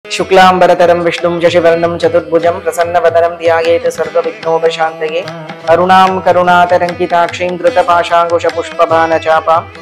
शुक्लाम्बरतरं विष्णुं शशिवर्णं चतुर्भुजं प्रसन्नवदनं ध्यायेत सर्वविघ्नोपशान्तये अरुणां करुणातरङ्किताक्षीं धृतपाशाङ्कुशपुष्पबाणचापाम्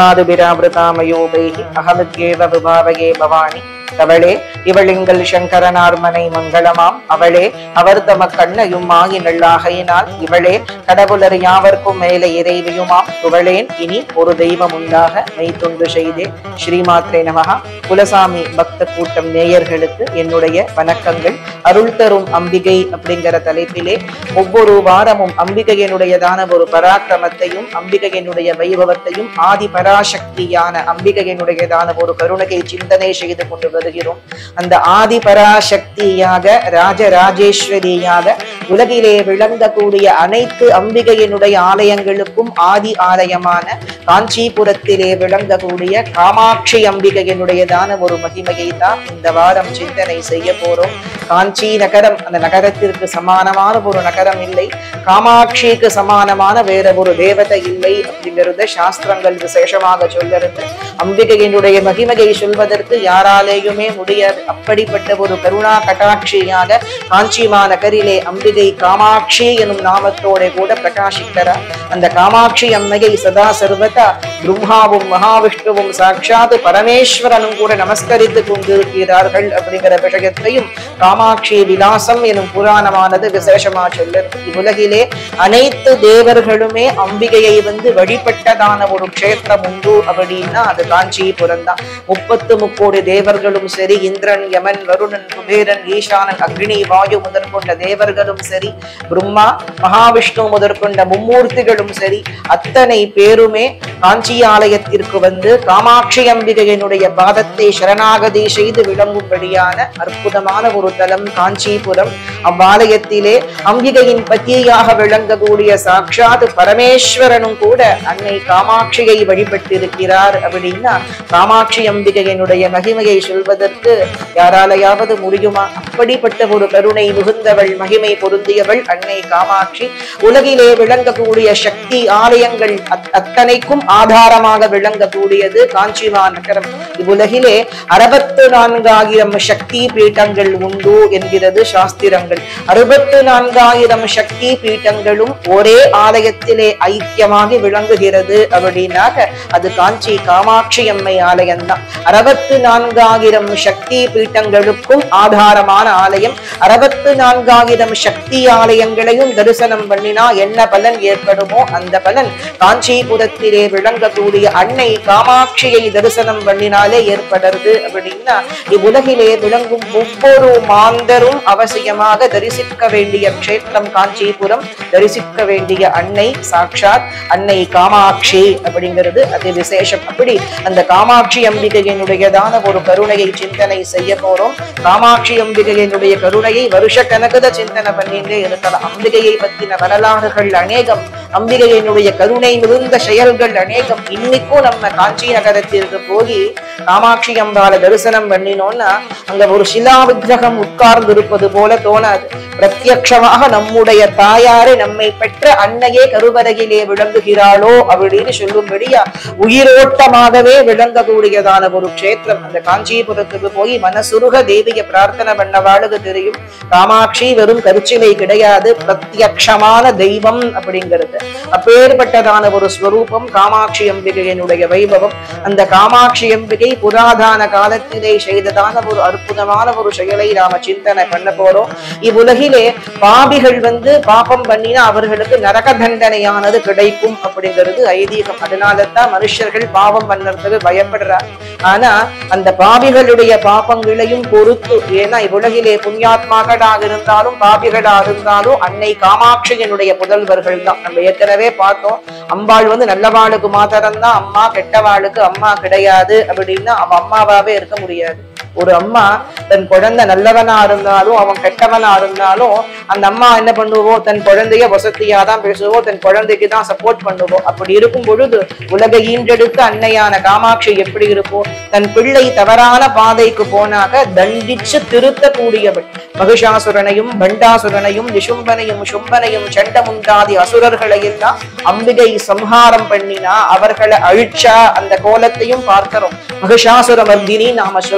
अणिमादुभिरावृतामयोगैः अहमित्येव विभावये भवानि அவளே இவளிங்கள் சங்கரனார்மனை மங்களமாம் அவளே அவர் தம கண்ணையும் ஆகி நல்லாகையினால் இவளே கடவுளர் யாவர்க்கும் மேலே இறைவியுமாம் துவளேன் இனி ஒரு தெய்வம் உண்டாக மெய்த்தொண்டு செய்தே ஸ்ரீமாத்ரே நமகா குலசாமி பக்த கூட்டம் நேயர்களுக்கு என்னுடைய வணக்கங்கள் அருள் தரும் அம்பிகை அப்படிங்கிற தலைப்பிலே ஒவ்வொரு வாரமும் அம்பிகையினுடையதான ஒரு பராக்கிரமத்தையும் அம்பிகையினுடைய வைபவத்தையும் ஆதி பராசக்தியான அம்பிகையினுடையதான ஒரு கருணையை சிந்தனை செய்து கொண்டு வருகிறோம் அந்த ஆதி பராசக்தியாக ராஜராஜேஸ்வரியாக உலகிலே விளங்கக்கூடிய அனைத்து அம்பிகையினுடைய ஆலயங்களுக்கும் ஆதி ஆலயமான காஞ்சிபுரத்திலே விளங்கக்கூடிய காமாட்சி அம்பிகையினுடையதான ஒரு மகிமையை தான் இந்த வாரம் சிந்தனை செய்ய போறோம் காஞ்சி நகரம் அந்த நகரத்திற்கு சமானமான ஒரு நகரம் இல்லை காமாட்சிக்கு சமானமான வேற ஒரு தேவதை இல்லை அப்படிங்கறத சாஸ்திரங்கள் விசேஷமாக சொல்லுறது அம்பிகையினுடைய மகிமையை சொல்வதற்கு யாராலேயுமே முடியாது அப்படிப்பட்ட ஒரு கருணா கட்டாட்சியாக காஞ்சி மாநகரிலே அம்பிகை காமாட்சி எனும் நாமத்தோட கூட பிரகாசிக்கிறார் அந்த காமாட்சி அம்மையை சதா சர்வதா பிரம்மாவும் மகாவிஷ்ணுவும் சாட்சாத் பரமேஸ்வரனும் கூட நமஸ்கரித்து கொண்டிருக்கிறார்கள் அப்படிங்கிற விஷயத்தையும் காமாட்சி விலாசம் எனும் புராணமானது விசேஷமா சொல்லுது உலகிலே அனைத்து தேவர்களுமே அம்பிகையை வந்து வழிபட்டதான ஒரு க்ஷேத்திரம் உண்டு அப்படின்னா அது காஞ்சிபுரம் தான் முப்பத்து முக்கோடி தேவர்களும் சரி இந்திரன் யமன் வருணன் குபேரன் ஈசானன் அக்னி வாயு முதற்கொண்ட தேவர்களும் சரி பிரம்மா மகாவிஷ்ணு முதற்கொண்ட மும்மூர்த்திகளும் சரி அத்தனை பேருமே காஞ்சி ஆலயத்திற்கு வந்து காமாட்சி அம்பிகையினுடைய பாதத்தை சரணாகதி செய்து விளங்கும்படியான அற்புதமான ஒரு தலம் காஞ்சிபுரம் அவ்வாலயத்திலே அம்பிகையின் பத்தியாக விளங்கக்கூடிய சாட்சாத் பரமேஸ்வரனும் கூட அன்னை காமாட்சியை வழிபட்டிருக்கிறார் அப்படின்னா காமாட்சி அம்பிகையினுடைய மகிமையை சொல்வதற்கு யாராலையாவது முடியுமா அப்படிப்பட்ட ஒரு கருணை மிகுந்தவள் மகிமை பொருந்தியவள் அன்னை காமாட்சி உலகிலே விளங்கக்கூடிய சக்தி ஆலயங்கள் அத்- அத்தனைக்கும் ஆதாரமாக விளங்கக்கூடியது காஞ்சிமா நகரம் இவ்வுலகிலே அறுபத்து நான்காயிரம் சக்தி பீட்டங்கள் உண்டு என்கிறது சாஸ்திரங்கள் அறுபத்து நான்காயிரம் சக்தி பீட்டங்களும் ஒரே ஆலயத்திலே ஐக்கியமாகி விளங்குகிறது அப்படின்னாக்க அது காஞ்சி காமாட்சி அம்மை ஆலயம்தான் அறுபத்து நான்காயிரம் சக்தி பீட்டங்களுக்கும் ஆதாரமான ஆலயம் அறுபத்து நான்காயிரம் சக்தி ஆலயங்களையும் தரிசனம் பண்ணினா என்ன பலன் ஏற்படுமோ அந்த பலன் காஞ்சிபுரத்திலே விளங்கக்கூடிய அன்னை காமாட்சியை தரிசனம் பண்ணினாலே ஏற்படுறது அப்படின்னா இவ்வுலகிலே விளங்கும் ஒவ்வொரு மாந்தரும் அவசியமாக தரிசிக்க வேண்டிய க்ஷேத்திரம் காஞ்சிபுரம் தரிசிக்க வேண்டிய அன்னை சாட்சாத் அன்னை காமாட்சி அப்படிங்கிறது அது விசேஷம் அப்படி அந்த காமாட்சி அம்பிகையினுடையதான ஒரு கருணையை சிந்தனை செய்ய போறோம் காமாட்சி அம்பிகையினுடைய கருணையை வருஷ கணக்குத சிந்தனை பண்ணிட்டே இருக்கலாம் அம்பிகையை பத்தின வரலாறுகள் அநேகம் அம்பிகையினுடைய கருணை மிகுந்த செயல்கள் அநேகம் இன்னைக்கும் நம்ம காஞ்சி நகரத்திற்கு போய் காமாட்சி அம்பால தரிசனம் பண்ணினோம்னா அங்க ஒரு சிலா விக்கிரகம் உட்கார்ந்து இருப்பது போல தோணாது பிரத்யக்ஷமாக நம்முடைய தாயாரை நம்மை பெற்ற அன்னையே கருவறையிலே விளங்குகிறாளோ அப்படின்னு சொல்லும்படியா உயிரோட்டமாகவே விளங்கக்கூடியதான ஒரு க்ஷேத்திரம் அந்த காஞ்சிபுரத்துக்கு போய் மனசுருக தேவிய பிரார்த்தனை பண்ணவாளுக்கு தெரியும் காமாட்சி வெறும் கருச்சிலை கிடையாது பிரத்யக்ஷமான தெய்வம் அப்படிங்கிறது அப்பேற்பட்டதான ஒரு ஸ்வரூபம் காமாட்சி அம்பிகையினுடைய வைபவம் அந்த காமாட்சி அம்பிகை புராதான காலத்திலே செய்ததான ஒரு அற்புதமான ஒரு செயலை நாம சிந்தனை பண்ண போறோம் இவ்வுலகிலே பாபிகள் வந்து பாபம் பண்ணினா அவர்களுக்கு நரக தண்டனையானது கிடைக்கும் அப்படிங்கிறது ஐதீகம் அதனால தான் மனுஷர்கள் பாவம் பண்ணறதுக்கு பயப்படுறார் ஆனா அந்த பாபிகளுடைய பாபங்களையும் பொறுத்து ஏன்னா இவ்வுலகிலே புண்ணியாத்மாக்களாக இருந்தாலும் பாபிகளாக இருந்தாலும் அன்னை காமாட்சியினுடைய புதல்வர்கள் தான் நம்ம ஏற்கனவே பார்த்தோம் அம்பாள் வந்து நல்லவாளுக்கு மாத்திரம்தான் அம்மா கெட்டவாளுக்கு அம்மா கிடையாது அப்படின்னா அவன் அம்மாவாவே இருக்க முடியாது ஒரு அம்மா தன் குழந்தை நல்லவனா இருந்தாலும் அவன் கெட்டவனா இருந்தாலும் அந்த அம்மா என்ன பண்ணுவோம் தன் குழந்தைய வசதியா தான் பேசுவோம் தன் குழந்தைக்கு தான் சப்போர்ட் பண்ணுவோம் அப்படி இருக்கும் பொழுது உலகை ஈன்றெடுத்து அன்னையான காமாட்சி எப்படி இருக்கும் தன் பிள்ளை தவறான பாதைக்கு போனாக தண்டிச்சு திருத்தக்கூடியவள் மகிஷாசுரனையும் பண்டாசுரனையும் நிஷும்பனையும் சும்பனையும் சண்டமுண்டாதி அசுரர்களை எல்லாம் அம்பிகை சம்ஹாரம் பண்ணினா அவர்களை அழிச்சா அந்த கோலத்தையும் பார்க்கிறோம் மகிஷாசுர மர்தினி நாம சொல்றோம் ஆனா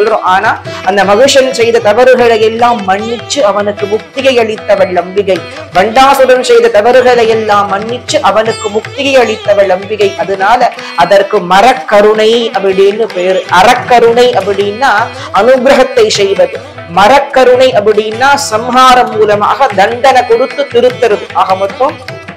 அப்படின்னா அந்த மகிஷன் செய்த தவறுகளை எல்லாம் மன்னிச்சு அவனுக்கு முக்தியை அளித்தவள் அம்பிகை வண்டாசுரன் செய்த தவறுகளை எல்லாம் மன்னிச்சு அவனுக்கு முக்தியை அளித்தவள் அம்பிகை அதனால அதற்கு மரக்கருணை அப்படின்னு பேரு அறக்கருணை அப்படின்னா அனுகிரகத்தை செய்வது மரக்கருணை அப்படின்னா சம்ஹாரம் மூலமாக தண்டனை கொடுத்து திருத்தருது ஆக மொத்தம்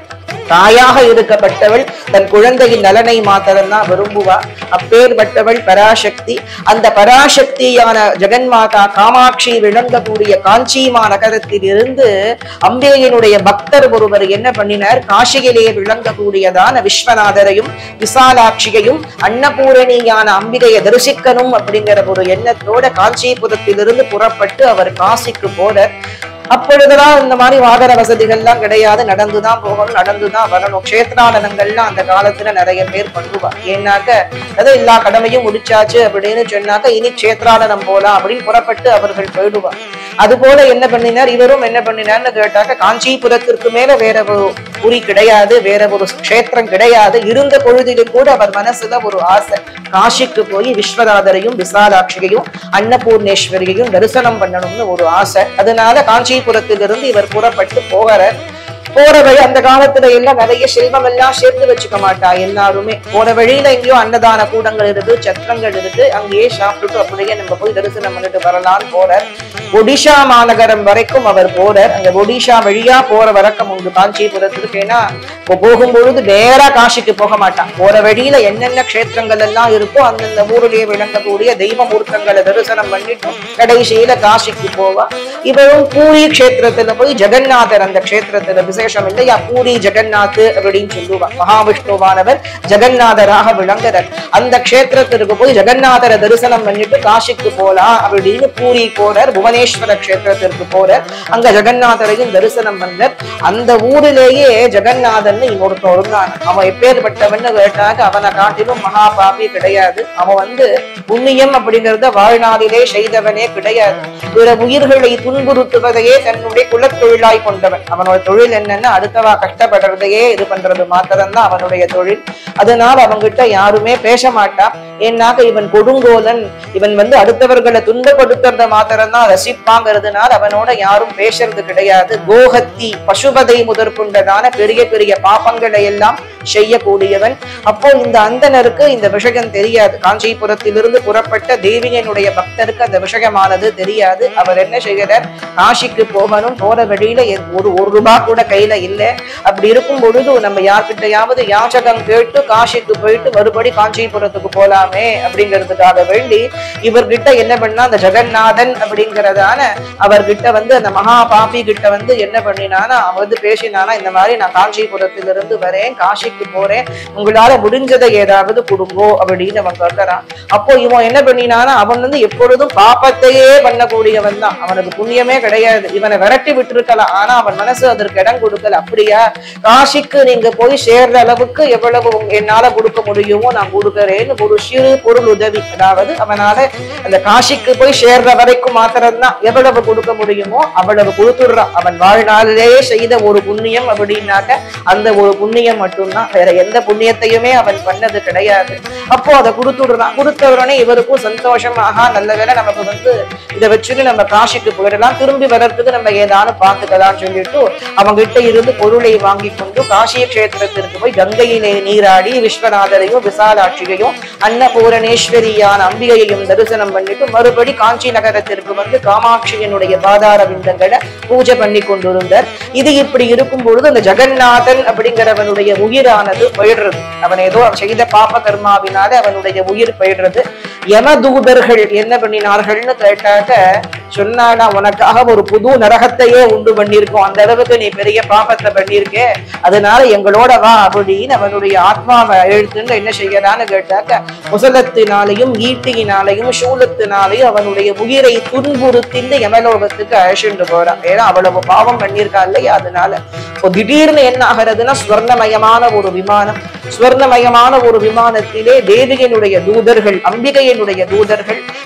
தாயாக இருக்கப்பட்டவள் தன் குழந்தையின் நலனை மாத்திரம்தான் விரும்புவா அப்பேற்பட்டவள் பராசக்தி அந்த பராசக்தியான ஜெகன்மாதா காமாட்சி விளங்கக்கூடிய காஞ்சி மாநகரத்தில் இருந்து அம்பிகையினுடைய பக்தர் ஒருவர் என்ன பண்ணினார் காசியிலே விளங்கக்கூடியதான விஸ்வநாதரையும் விசாலாட்சியையும் அன்னபூரணியான அம்பிகையை தரிசிக்கணும் அப்படிங்கிற ஒரு எண்ணத்தோட காஞ்சிபுரத்திலிருந்து புறப்பட்டு அவர் காசிக்கு போறார் அப்பொழுதுதான் இந்த மாதிரி வாகன வசதிகள்லாம் கிடையாது நடந்துதான் போகணும் நடந்துதான் வரணும் கஷேத்ராடனங்கள்லாம் அந்த காலத்துல நிறைய பேர் பண்ணுவா ஏன்னாக்க அதாவது எல்லா கடமையும் முடிச்சாச்சு அப்படின்னு சொன்னாக்க இனி கஷேத்ராடனம் போலாம் அப்படின்னு புறப்பட்டு அவர்கள் போயிடுவா அது போல என்ன பண்ணினார் இவரும் என்ன பண்ணினார்னு கேட்டாக்க காஞ்சிபுரத்திற்கு மேல வேற ஒரு புரி கிடையாது வேற ஒரு க்ஷேத்திரம் கிடையாது இருந்த பொழுதிலும் கூட அவர் மனசுல ஒரு ஆசை காசிக்கு போய் விஸ்வநாதரையும் விசாலாட்சியையும் அன்னபூர்ணேஸ்வரியையும் தரிசனம் பண்ணணும்னு ஒரு ஆசை அதனால காஞ்சிபுரத்திலிருந்து இவர் புறப்பட்டு போகிறார் போற வழி அந்த காலத்துல எல்லாம் நிறைய செல்வம் எல்லாம் சேர்த்து வச்சுக்க மாட்டா எல்லாருமே போற வழியில எங்கேயோ அன்னதான கூடங்கள் இருக்கு சத்திரங்கள் இருக்கு அங்கேயே சாப்பிட்டுட்டு அப்படியே நம்ம போய் தரிசனம் பண்ணிட்டு வரலாம்னு போறார் ஒடிஷா மாநகரம் வரைக்கும் அவர் போறார் அங்க ஒடிஷா வழியா போற வழக்கம் உண்டு காஞ்சிபுரத்துக்கு ஏன்னா இப்போ போகும்பொழுது நேரா காசிக்கு போக மாட்டான் போற வழியில என்னென்ன க்ஷேத்திரங்கள் எல்லாம் இருக்கோ அந்தந்த ஊரிலேயே விளங்கக்கூடிய தெய்வ மூர்த்தங்களை தரிசனம் பண்ணிட்டு கடைசியில காசிக்கு போவா இவரும் பூரி க்ஷேத்திரத்துல போய் ஜெகநாதர் அந்த க்ஷேத்திரத்துல விசேஷம் இல்லையா பூரி ஜெகநாத் அப்படின்னு சொல்லுவா மகாவிஷ்ணுவானவர் ஜெகநாதராக விளங்குறார் அந்த க்ஷேத்திரத்திற்கு போய் ஜெகநாதரை தரிசனம் பண்ணிட்டு காசிக்கு போலாம் அப்படின்னு பூரி போறார் புவனேஸ்வர க்ஷேத்திரத்திற்கு போறார் அங்க ஜெகநாதரையும் தரிசனம் பண்ணார் அந்த ஊரிலேயே ஜெகநாதன் இன்னொருத்தன் இருந்தான் அவன் எப்பேற்பட்டவன்னு கேட்டாக்க அவனை காட்டிலும் மகா பாபி கிடையாது அவன் வந்து புண்ணியம் அப்படிங்கறத வாழ்நாளிலே செய்தவனே கிடையாது பிற உயிர்களை துன்புறுத்துவதையே தன்னுடைய குலத்தொழிலாய் கொண்டவன் அவனோட தொழில் என்னன்னா அடுத்தவா கஷ்டப்படுறதையே இது பண்றது மாத்திரம்தான் அவனுடைய தொழில் அதனால அவங்கிட்ட யாருமே பேச மாட்டான் ஏன்னாக்க இவன் கொடுங்கோலன் இவன் வந்து அடுத்தவர்களை துன்பப்படுத்துறத மாத்திரம்தான் ரசிப்பாங்கிறதுனால அவனோட யாரும் பேசுறது கிடையாது கோஹத்தி பசுபதை முதற்கொண்டதான பெரிய பெரிய பாப்பங்களை எல்லாம் செய்யக்கூடியவன் அப்போ இந்த அந்தனருக்கு இந்த விஷயம் தெரியாது காஞ்சிபுரத்திலிருந்து புறப்பட்ட தேவியனுடைய பக்தருக்கு அந்த விஷயமானது தெரியாது அவர் என்ன செய்கிறார் காசிக்கு போகணும் போற வழியில எ- ஒரு ஒரு ரூபாய் கூட கையில இல்ல அப்படி இருக்கும் பொழுது நம்ம யார்கிட்டயாவது யாச்சகம் கேட்டு காசிக்கு போயிட்டு மறுபடி காஞ்சிபுரத்துக்கு போலாமே அப்படிங்கிறதுக்காக வேண்டி இவர்கிட்ட என்ன பண்ணா அந்த ஜெகநாதன் அப்படிங்கிறதான அவர்கிட்ட வந்து அந்த மகா பாபி கிட்ட வந்து என்ன பண்ணினானா அவன் வந்து பேசினானா இந்த மாதிரி நான் காஞ்சிபுரத்திலிருந்து வரேன் காசிக்கு போறேன் உங்களால முடிஞ்சதை ஏதாவது கொடுங்கோ அப்படின்னு அவன் கேட்கறான் அப்போ இவன் என்ன பண்ணினானா அவன் வந்து எப்பொழுதும் பாப்பத்தையே பண்ணக்கூடியவன் தான் அவனுக்கு புண்ணியமே கிடையாது இவனை விரட்டி விட்டுருக்கலாம் ஆனா அவன் மனசு அதற்கு இடம் கொடுக்கல அப்படியா காசிக்கு நீங்க போய் சேர்ற அளவுக்கு எவ்வளவு உங்க- என்னால கொடுக்க முடியுமோ நான் கொடுக்கறேன்னு ஒரு சிறு பொருள் உதவி அதாவது அவனால அந்த காசிக்கு போய் சேர்ற வரைக்கும் மாத்திரம்தான் எவ்வளவு கொடுக்க முடியுமோ அவ்வளவு கொடுத்துடுறான் அவன் வாழ்நாளிலேயே செய்த ஒரு புண்ணியம் அப்படின்னாக்க அந்த ஒரு புண்ணியம் மட்டும்தான் வேற எந்த புண்ணியத்தையுமே அவன் பண்ணது கிடையாது அப்போ அதை கொடுத்துடுறான் கொடுத்த உடனே இவருக்கும் சந்தோஷமாக நல்ல வேளை நமக்கு வந்து இதை வச்சுட்டு நம்ம காசிக்கு போயிடலாம் திரும்பி வர்றதுக்கு நம்ம ஏதானும் பார்த்துக்கலாம்னு சொல்லிட்டு அவங்கிட்ட இருந்து பொருளை வாங்கி கொண்டு காசி கஷேத்திரத்திற்கு போய் கங்கையிலே நீராடி விஸ்வநாதரையும் விசாலாட்சியையும் அன்னபூரணேஸ்வரியான அம்பிகையையும் தரிசனம் பண்ணிட்டு மறுபடி காஞ்சி நகரத்திற்கு வந்து காமாட்சியினுடைய பாதார விந்தங்களை பூஜை பண்ணி கொண்டிருந்தார் இது இப்படி இருக்கும் பொழுது அந்த ஜெகநாதன் அப்படிங்கிறவனுடைய உயிரானது போயிடுறது அவன் ஏதோ செய்த பாப கர்மாவினால அவனுடைய உயிர் போயிடுறது யமதூதர்கள் என்ன பண்ணினார்கள்னு கேட்டாக்க சொன்னாடா உனக்காக ஒரு புது நரகத்தையே உண்டு பண்ணியிருக்கோம் அந்த அளவுக்கு நீ பெரிய பாபத்தை பண்ணியிருக்கே அதனால எங்களோட வா அப்படின்னு அவனுடைய ஆத்மாவை எழுத்துன்னு என்ன செய்யறான்னு கேட்டாக்க முசலத்தினாலையும் ஈட்டியினாலையும் சூலத்தினாலையும் அவனுடைய உயிரை துன்புறுத்திந்து யமலோகத்துக்கு அழைச்சிட்டு போறான் ஏன்னா அவ்வளவு பாவம் பண்ணியிருக்கா இல்லையா அதனால இப்போ திடீர்னு என்ன ஆகிறதுன்னா ஸ்வர்ணமயமான ஒரு விமானம் ஸ்வர்ணமயமான ஒரு விமானத்திலே தேவியனுடைய தூதர்கள் அம்பிகையினுடைய தூதர்கள்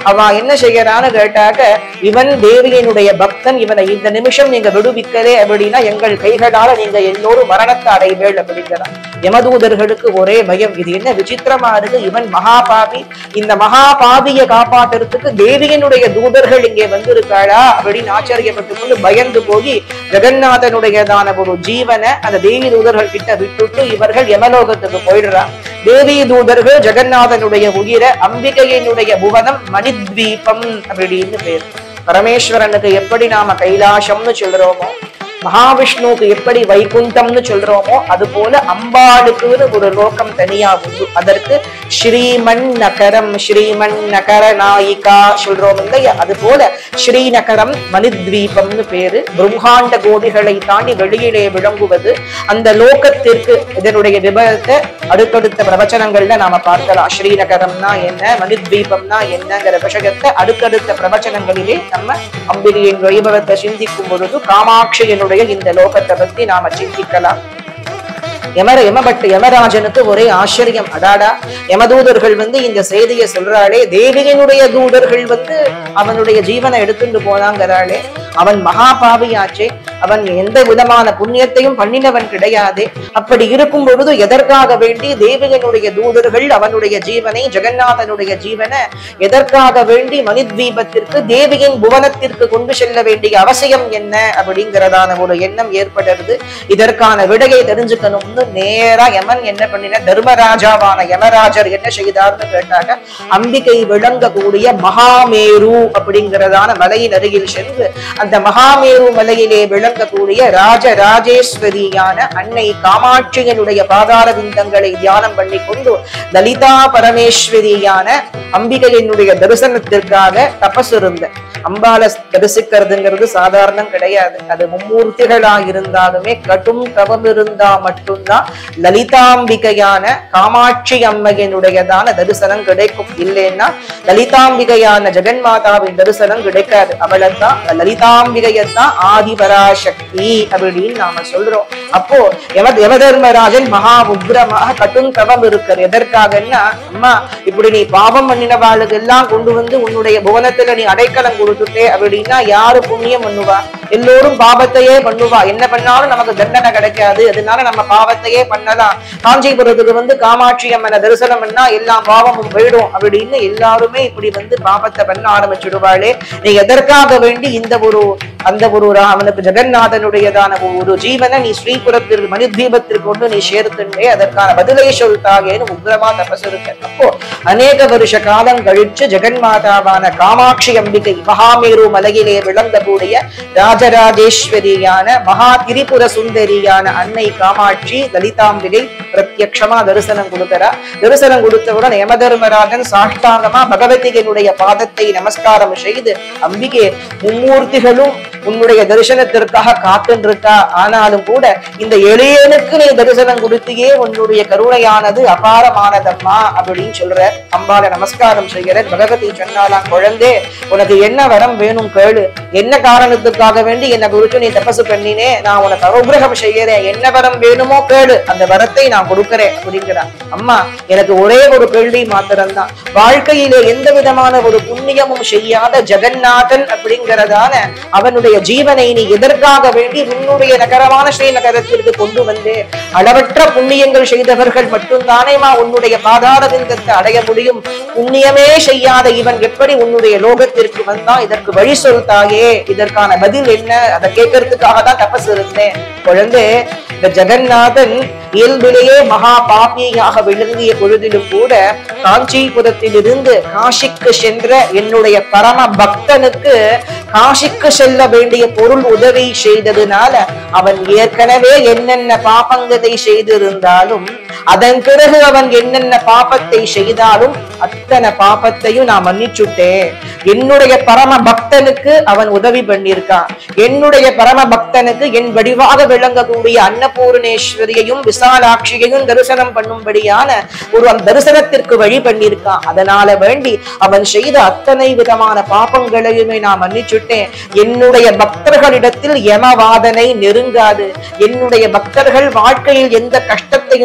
அவ என்ன செய்யறான்னு கேட்டாக்க இவன் தேவியினுடைய பக்தன் இவனை இந்த நிமிஷம் நீங்க விடுவிக்கலே அப்படின்னா எங்கள் கைகளால நீங்க எல்லோரும் மரணத்தை அடைவேள் அப்படிங்கிறான் யமதூதர்களுக்கு ஒரே பயம் இது என்ன விசித்திரமா இருக்கு இவன் மகாபாபி இந்த மகாபாபியை காப்பாத்துறதுக்கு தேவியனுடைய தூதர்கள் இங்கே வந்திருக்காளா அப்படின்னு ஆச்சரியப்பட்டு கொண்டு பயந்து போய் ஜெகநாதனுடையதான ஒரு ஜீவனை அந்த தேவி தூதர்கள் கிட்ட விட்டுட்டு இவர்கள் யமலோகத்துக்கு போயிடுறான் தேவி தூதர்கள் ஜெகநாதனுடைய உயிரை அம்பிகையினுடைய புவனம் மணித்வீபம் அப்படின்னு பேர் பரமேஸ்வரனுக்கு எப்படி நாம கைலாசம்னு சொல்றோமோ மகாவிஷ்ணுவுக்கு எப்படி வைகுண்டம்னு சொல்றோமோ அது போல அம்பாளுக்குன்னு ஒரு லோகம் தனியா உண்டு அதற்கு ஸ்ரீமன் நகரம் ஸ்ரீமன் நகர நாயிகா சொல்றோம் இல்லையா அது போல ஸ்ரீநகரம் மணித்வீபம்னு பேரு பிரம்மாண்ட கோடிகளை தாண்டி வெளியிலே விளங்குவது அந்த லோகத்திற்கு இதனுடைய விபரத்தை அடுத்தடுத்த பிரவச்சனங்கள்ல நாம பார்க்கலாம் ஸ்ரீநகரம்னா என்ன மணித்வீபம்னா என்னங்கிற விஷயத்தை அடுத்தடுத்த பிரவச்சனங்களிலே நம்ம அம்பிகையின் வைபவத்தை சிந்திக்கும் பொழுது காமாட்சியினுடைய இந்த லோகத்தை பத்தி நாம சிந்திக்கலாம் யமர யமபட்டு யமராஜனுக்கு ஒரே ஆச்சரியம் அடாடா யமதூதர்கள் வந்து இந்த செய்தியை சொல்றாளே தேவியனுடைய தூதர்கள் வந்து அவனுடைய ஜீவனை எடுத்துட்டு போனாங்கிறாளே அவன் மகாபாவியாச்சே அவன் எந்த விதமான புண்ணியத்தையும் பண்ணினவன் கிடையாது அப்படி இருக்கும் பொழுது எதற்காக வேண்டி தேவியனுடைய தூதர்கள் அவனுடைய ஜீவனை ஜெகநாதனுடைய ஜீவனை எதற்காக வேண்டி மணித்வீபத்திற்கு தேவியின் புவனத்திற்கு கொண்டு செல்ல வேண்டிய அவசியம் என்ன அப்படிங்கிறதான ஒரு எண்ணம் ஏற்படுறது இதற்கான விடையை தெரிஞ்சுக்கணும்னு நேரா யமன் என்ன பண்ணின தர்மராஜாவான யமராஜர் என்ன செய்தார்னு கேட்டாங்க அம்பிகை விளங்கக்கூடிய மகாமேரு அப்படிங்கிறதான மலையின் அருகில் சென்று அந்த மகாமேரு மலையிலே விளங்கக்கூடிய ராஜராஜேஸ்வரியான அன்னை காமாட்சியனுடைய பாதார விந்தங்களை தியானம் பண்ணி கொண்டு லலிதா பரமேஸ்வரியான அம்பிகையினுடைய தரிசனத்திற்காக தபஸ் இருந்த அம்பால தரிசிக்கிறதுங்கிறது சாதாரணம் கிடையாது அது மும்மூர்த்திகளா இருந்தாலுமே கடும் தவம் இருந்தா மட்டும்தான் லலிதாம்பிகையான காமாட்சி அம்மையினுடையதான தரிசனம் கிடைக்கும் இல்லைன்னா லலிதாம்பிகையான ஜெகன்மாதாவின் தரிசனம் கிடைக்காது அவளைத்தான் லலிதாம்பிகையத்தான் ஆதிபராசக்தி அப்படின்னு நாம சொல்றோம் அப்போ யம யமதர்மராஜன் மகா உக்ரமாக கட்டும் தவம் இருக்கிற எதற்காகன்னா அம்மா இப்படி நீ பாவம் பண்ணினவாளுக்கு எல்லாம் கொண்டு வந்து உன்னுடைய புவனத்துல நீ அடைக்கலம் கொடுத்துட்டே அப்படின்னா யாரு புண்ணியம் பண்ணுவா எல்லோரும் பாவத்தையே பண்ணுவா என்ன பண்ணாலும் நமக்கு தண்டனை கிடைக்காது அதனால நம்ம பாவத்தையே பண்ணலாம் காஞ்சிபுரத்துக்கு வந்து காமாட்சி அம்மனை தரிசனம் பண்ணா எல்லா பாவமும் போயிடும் அப்படின்னு எல்லாருமே இப்படி வந்து பாவத்தை பண்ண ஆரம்பிச்சுடுவாளே நீ எதற்காக வேண்டி இந்த ஒரு அந்த ஒரு ரா- அவனுக்கு ஜெகநாதனுடையதான ஒரு ஜீவனை நீ ஸ்ரீபுரத்திற்கு மணித்வீபத்திற்கு கொண்டு நீ சேர்த்துண்டே அதற்கான பதிலை சொல்தாகேன்னு உக்ரமா தபஸ் இருக்க அப்போ அநேக வருஷ காலம் கழிச்சு ஜெகன்மாதாவான காமாட்சி அம்பிகை மகாமேரு மலையிலே விளங்கக்கூடிய ராஜராஜேஸ்வரியான மகா திரிபுர சுந்தரியான அன்னை காமாட்சி லலிதாம்பிகை பிரத்யக்ஷமா தரிசனம் கொடுக்கிறா தரிசனம் கொடுத்தவுடன் யமதர்மராஜன் சாஷ்டாங்கமா பகவதிகளுடைய பாதத்தை நமஸ்காரம் செய்து அம்பிகே மும்மூர்த்திகளும் உன்னுடைய தரிசனத்திற்காக காத்துருக்கா ஆனாலும் கூட இந்த எளியனுக்கு நீ தரிசனம் கொடுத்தியே உன்னுடைய கருணையானது அபாரமானதம்மா அப்படின்னு சொல்ற அம்பால நமஸ்காரம் செய்கிற பகவதி சொன்னாலாம் குழந்தே உனக்கு என்ன வரம் வேணும் கேளு என்ன காரணத்துக்காக வேண்டி என்னை குறித்து நீ தபசு பண்ணினே நான் உனக்கு அனுகிரகம் செய்யறேன் என்ன வரம் வேணுமோ கேளு அந்த வரத்தை நான் கொடுக்கிறேன் அப்படிங்கிறான் அம்மா எனக்கு ஒரே ஒரு கேள்வி மாத்திரம்தான் வாழ்க்கையிலே எந்த விதமான ஒரு புண்ணியமும் செய்யாத ஜெகநாதன் அப்படிங்கிறதான அவனுடைய ஜீவனை நீ எதற்காக வேண்டி உன்னுடைய நகரமான ஸ்ரீநகரத்திற்கு கொண்டு வந்து அளவற்ற புண்ணியங்கள் செய்தவர்கள் மட்டும்தானேமா உன்னுடைய பாதார விந்தத்தை அடைய முடியும் புண்ணியமே செய்யாத இவன் எப்படி உன்னுடைய லோகத்திற்கு வந்தான் இதற்கு வழி சொல் தாயே இதற்கான பதில் என்ன அதை கேட்கறதுக்காக தான் தபஸ் இருந்தேன் குழந்தை இந்த ஜெகநாதன் இயல்பிலேயே மகா பாப்பியாக விளங்கிய பொழுதிலும் கூட காஞ்சிபுரத்திலிருந்து காசிக்கு சென்ற என்னுடைய பரம பக்தனுக்கு காசிக்கு செல்ல வேண்டிய பொருள் உதவி செய்ததுனால அவன் ஏற்கனவே என்னென்ன பாபங்களை செய்திருந்தாலும் அதன் பிறகு அவன் என்னென்ன பாபத்தை செய்தாலும் அத்தனை பாபத்தையும் நான் மன்னிச்சுட்டேன் என்னுடைய பரம பக்தனுக்கு அவன் உதவி பண்ணியிருக்கான் என்னுடைய பரம பக்தனுக்கு என் வடிவாக விளங்கக்கூடிய அன்னபூர்ணேஸ்வரியையும் விசாலாட்சியையும் தரிசனம் பண்ணும்படியான ஒரு அந்த தரிசனத்திற்கு வழி பண்ணியிருக்கான் அதனால வேண்டி அவன் செய்த அத்தனை விதமான பாபங்களையுமே நான் மன்னிச்சுட்டேன் என்னுடைய பக்தர்களிடத்தில் யமவாதனை நெருங்காது என்னுடைய பக்தர்கள் வாழ்க்கையில் எந்த கஷ்டத்தையும் படர்ந்து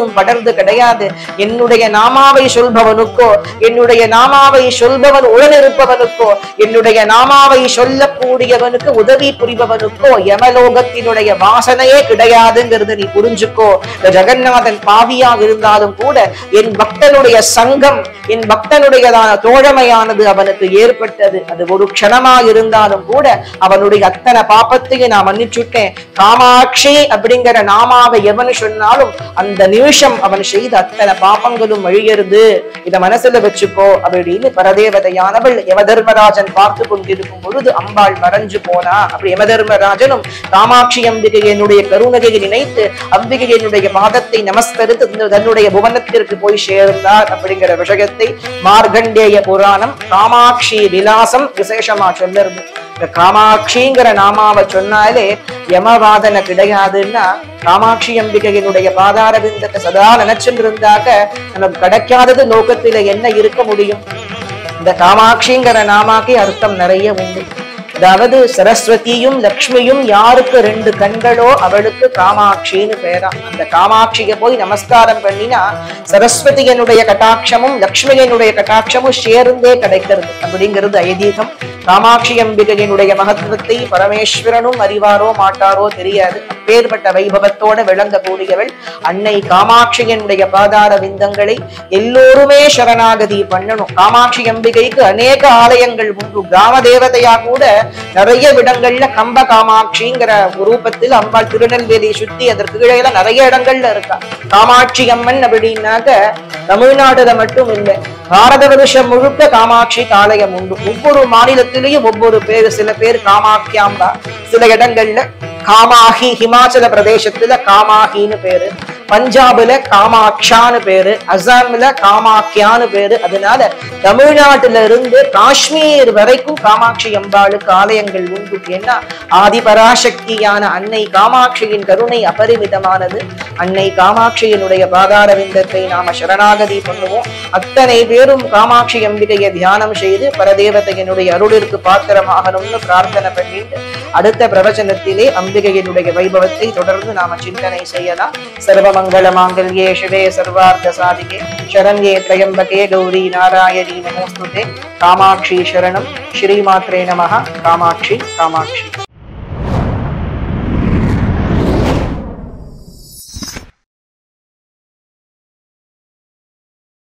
அவனுக்கு கிடையாது என்னுடைய நாமாவை சொல்பவனுக்கோ என்னுடைய நாமாவை சொல்பவன் உடனிருப்பவனுக்கோ என்னுடைய நாமாவை சொல்லக்கூடியவனுக்கு உதவி புரிபவனுக்கோ யமலோகத்தினுடைய வாசனையே கிடையாதுங்கிறது நீ புரிஞ்சுக்கோ இந்த ஜெகநாதன் பாவியாக இருந்தாலும் கூட என் பக்தனுடைய சங்கம் என் பக்தனுடையதான தோழமையானது அவனுக்கு ஏற்பட்டது அது ஒரு க்ஷணமா இருந்தாலும் கூட அவனுடைய அத்தனை பாப்பத்தையும் நான் மன்னிச்சுட்டேன் காமாட்சி அப்படிங்கிற நாமாவை எவனு சொன்னாலும் அந்த நிமிஷம் அவன் செய்த அத்தனை பாப்பங்களும் அழியறது இத மனசுல வச்சுக்கோ அப்படின்னு பரதேவதையானவள் யமதர்மராஜன் பார்த்து கொண்டிருக்கும் பொழுது அம்பாள் மறைஞ்சு போனா அப்படி யமதர்மராஜனும் காமாட்சி அம்பிகையினுடைய கருணையை நினைத்து அம்பிகையினுடைய பாதத்தை நமஸ்கரித்து தன்னு- தன்னுடைய புவனத்திற்கு போய் சேர்ந்தார் அப்படிங்கிற விஷயத்தை மார்கண்டேய புராணம் காமாட்சி விலாசம் விசேஷமா சொல்லுறது இந்த காமாட்சிங்கிற நாமாவை சொன்னாலே யமவாதனை கிடையாதுன்னா காமாட்சி அம்பிகையினுடைய பாதார விந்தத்தை சதா நினைச்சுட்டு இருந்தாக்க நமக்கு கிடைக்காதது லோகத்தில என்ன இருக்க முடியும் இந்த காமாட்சிங்கிற நாமாக்கே அர்த்தம் நிறைய உண்டு அதாவது சரஸ்வதியும் லக்ஷ்மியும் யாருக்கு ரெண்டு கண்களோ அவளுக்கு காமாட்சின்னு பேரா அந்த காமாட்சியை போய் நமஸ்காரம் பண்ணினா சரஸ்வதியனுடைய கட்டாட்சமும் லக்ஷ்மியனுடைய கட்டாட்சமும் சேர்ந்தே கிடைக்கிறது அப்படிங்கிறது ஐதீகம் காமாட்சி அம்பிகையினுடைய மகத்துவத்தை பரமேஸ்வரனும் அறிவாரோ மாட்டாரோ தெரியாது அப்பேற்பட்ட வைபவத்தோட விளங்கக்கூடியவள் அன்னை காமாட்சியனுடைய பாதார விந்தங்களை எல்லோருமே சரணாகதி பண்ணணும் காமாட்சி அம்பிகைக்கு அநேக ஆலயங்கள் உண்டு கிராம தேவதையா கூட நிறைய விடங்கள்ல கம்ப காமாட்சிங்கிற ரூபத்தில் அம்பாள் திருநெல்வேலியை சுத்தி அதற்கு கீழே நிறைய இடங்கள்ல இருக்கா காமாட்சி அம்மன் அப்படின்னாக்க தமிழ்நாடுல மட்டும் இல்லை பாரத வருஷம் முழுக்க காமாட்சி ஆலயம் உண்டு ஒவ்வொரு மாநிலத்திலையும் ஒவ்வொரு பேர் சில பேர் காமாக்கியாம்பா சில இடங்கள்ல காமாஹி ஹிமாச்சல பிரதேசத்துல காமாஹின்னு பேரு பஞ்சாப்ல காமாக்ஷான்னு பேரு அசாம்ல காமாக்கியான்னு பேரு அதனால தமிழ்நாட்டுல இருந்து காஷ்மீர் வரைக்கும் காமாட்சி அம்பாளுக்கு ஆலயங்கள் உண்டு ஏன்னா ஆதிபராசக்தியான அன்னை காமாட்சியின் கருணை அபரிமிதமானது அன்னை காமாட்சியினுடைய பாதார விந்தத்தை நாம சரணாகதி பண்ணுவோம் அத்தனை பேரும் காமாட்சி அம்பிகையை தியானம் செய்து பரதேவதையினுடைய அருளிற்கு பாத்திரமாகணும்னு பிரார்த்தனை பண்ணிட்டு அடுத்த பிரவச்சனத்திலே அம்பிகையினுடைய வைபவத்தை தொடர்ந்து நாம சிந்தனை செய்யலாம் சர்வமங்கள மாங்கல்யே சிவே சர்வார்த்த சாதிகே சரண்யே திரையம்பகே கௌரி நாராயணி நமோஸ்துதே காமாட்சி சரணம் ஸ்ரீமாத்ரே நமः காமாட்சி காமாட்சி